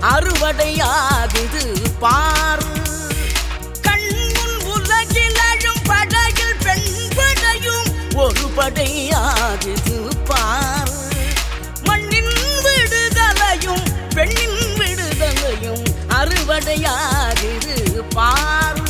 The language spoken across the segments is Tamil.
அறுவடையாகுது பார் கண்முன் உலகிலழும் படையில் பெண் படையும் ஒரு படையாகுது பார் மண்ணின் விடுதலையும் பெண்ணின் விடுதலையும் அறுவடையாகுது பார்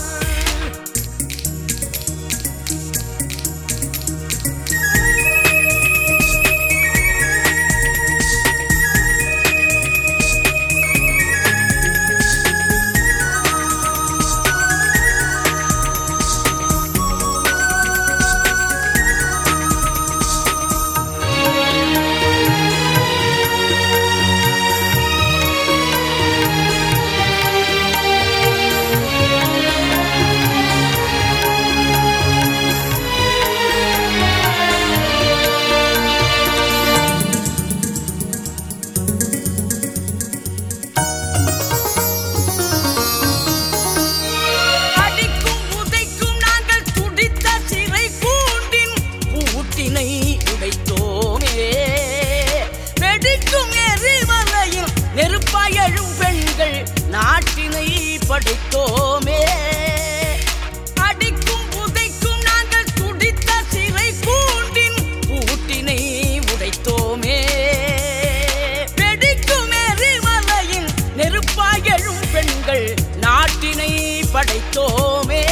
அடிக்கும் உதைக்கும் நாங்கள் துடித்த சிறை கூண்டின் பூட்டினை உடைத்தோமே வெடிக்கும் எரிமலையில் நெருப்பாய் எழும் பெண்கள் நாட்டினை படைத்தோமே அடிக்கும் உதைக்கும் நாங்கள் துடித்த சிறை கூண்டின் பூட்டினை உடைத்தோமே வெடிக்கும் எரிமலையில் நெருப்பாய் எழும் பெண்கள் நாட்டினை படைத்தோமே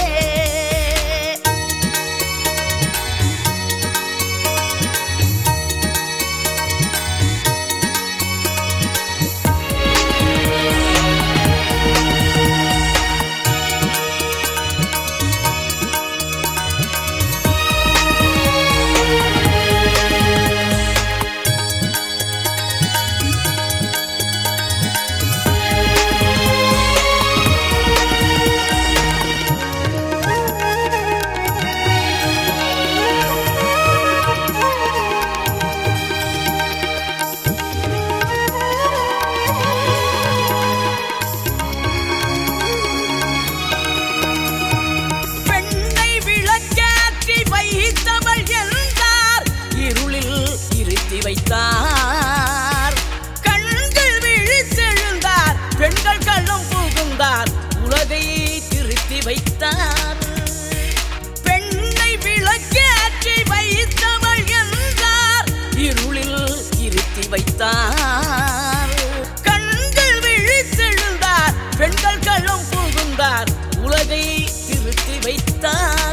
பெண்ணை விளக்கேற்றி வைத்தவள் என்றார் இருளில் இருத்தி வைத்தார் கண்கள் விழித்தெழுந்தார் பெண்கள் கள்ளம் புகுந்தார் உலகை திருத்தி வைத்தார் பெண்ணை விளக்கேற்றி வைத்தவள் என்றார் இருளில் இருத்தி வைத்தார் கண்கள் விழித்தெழுந்தார் பெண்கள் கள்ளம் புகுந்தார் உலகை திருத்தி வைத்தார்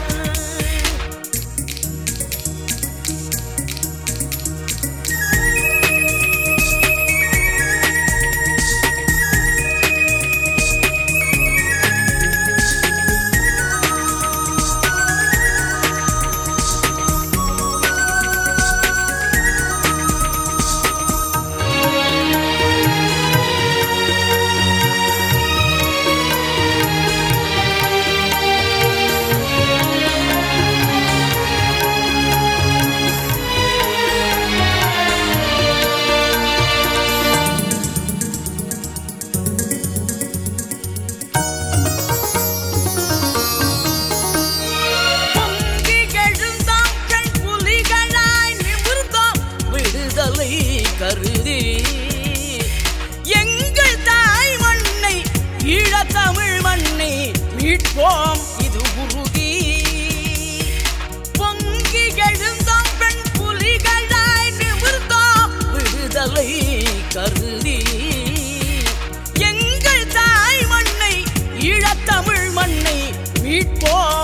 பொங்கி எழுந்தோம் பெண் புலிகளாய் நிமிர்ந்தோம் விடுதலை கருதி எங்கள் தாய் மண்ணை ஈழத்தமிழ் மண்ணை மீட்போம் இது உறுதி பொங்கி எழுந்தோம் பெண் புலிகளாய் நிமிர்ந்தோம் விடுதலை கருதி எங்கள் தாய் மண்ணை ஈழத்தமிழ் மண்ணை மீட்போம்